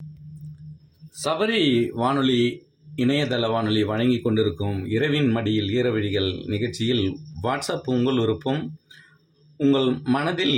சபரி வானொலி இணையதள வானொலி வழங்கி கொண்டிருக்கும் இரவின் மடியில் ஈரவழிகள் நிகழ்ச்சியில் வாட்ஸ்அப் உங்கள் விருப்பம் உங்கள் மனதில்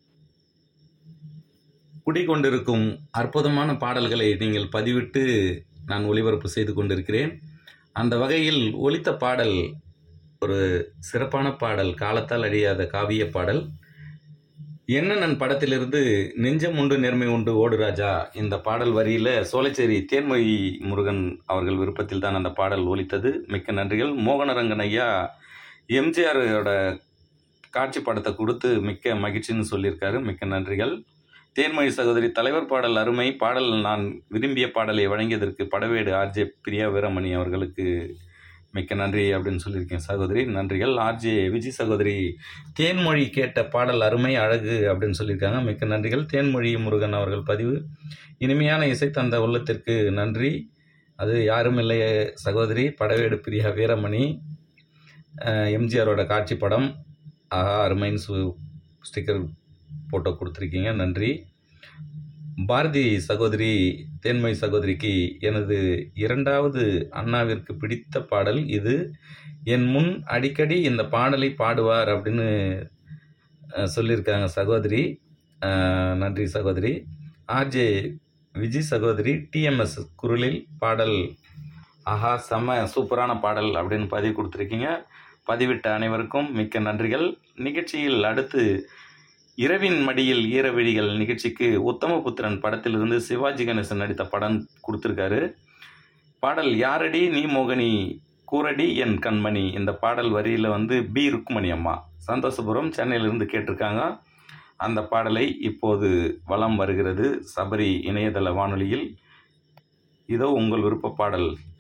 குடிகொண்டிருக்கும் அற்புதமான பாடல்களை நீங்கள் பதிவிட்டு நான் ஒளிபரப்பு செய்து கொண்டிருக்கிறேன் அந்த வகையில் ஒலித்த பாடல் ஒரு சிறப்பான பாடல் காலத்தால் அழியாத காவிய பாடல் என்ன நன் படத்திலிருந்து நெஞ்சம் உண்டு நேர்மை உண்டு ஓடு ராஜா இந்த பாடல் வரியில் சோலைச்சேரி தேன்மொழி முருகன் அவர்கள் விருப்பத்தில் தான் அந்த பாடல் ஒலித்தது மிக்க நன்றிகள் மோகனரங்கன் ஐயா எம்ஜிஆரோட காட்சி படத்தை கொடுத்து மிக்க மகிழ்ச்சின்னு சொல்லியிருக்காரு மிக்க நன்றிகள் தேன்மொழி சகோதரி தலைவர் பாடல் அருமை பாடல் நான் விரும்பிய பாடலை வழங்கியதற்கு படவேடு ஆர்ஜே பிரியா வீரமணி அவர்களுக்கு மிக்க நன்றி அப்படின்னு சொல்லியிருக்கேன் சகோதரி நன்றிகள் ஆர்ஜே விஜய் சகோதரி தேன்மொழி கேட்ட பாடல் அருமை அழகு அப்படின்னு சொல்லியிருக்காங்க மிக்க நன்றிகள் தேன்மொழி முருகன் அவர்கள் பதிவு இனிமையான இசை தந்த உள்ளத்திற்கு நன்றி அது யாரும் இல்லை சகோதரி படவேடு பிரியா வீரமணி அஹ், எம்ஜிஆரோட காட்சி படம் ஆஹா அருமைன்னு சு ஸ்டிக்கர் போட்டோ கொடுத்துருக்கீங்க நன்றி பாரதி சகோதரி தேன்மொழி சகோதரிக்கு எனது இரண்டாவது அண்ணாவிற்கு பிடித்த பாடல் இது என் முன் அடிக்கடி இந்த பாடலை பாடுவார் அப்படின்னு அஹ், சொல்லியிருக்காங்க சகோதரி அஹ், நன்றி சகோதரி ஆர்ஜே விஜய் சகோதரி டிஎம்எஸ் குரலில் பாடல் ஆஹா செம்ம சூப்பரான பாடல் அப்படின்னு பதிவு கொடுத்துருக்கீங்க பதிவிட்ட அனைவருக்கும் மிக்க நன்றிகள் நிகழ்ச்சியில் அடுத்து இரவின் மடியில் ஈரவிழிகள் நிகழ்ச்சிக்கு உத்தமபுத்திரன் படத்திலிருந்து சிவாஜி கணேசன் நடித்த படம் கொடுத்துருக்காரு பாடல் யாரடி நீ மோகனி கூரடி என் கண்மணி இந்த பாடல் வரியில் வந்து பி ருக்மணி அம்மா சந்தோஷபுரம் சென்னையிலிருந்து கேட்டிருக்காங்க அந்த பாடலை இப்போது வலம் வருகிறது சபரி இணையதள வானொலியில் இதோ உங்கள் விருப்ப பாடல்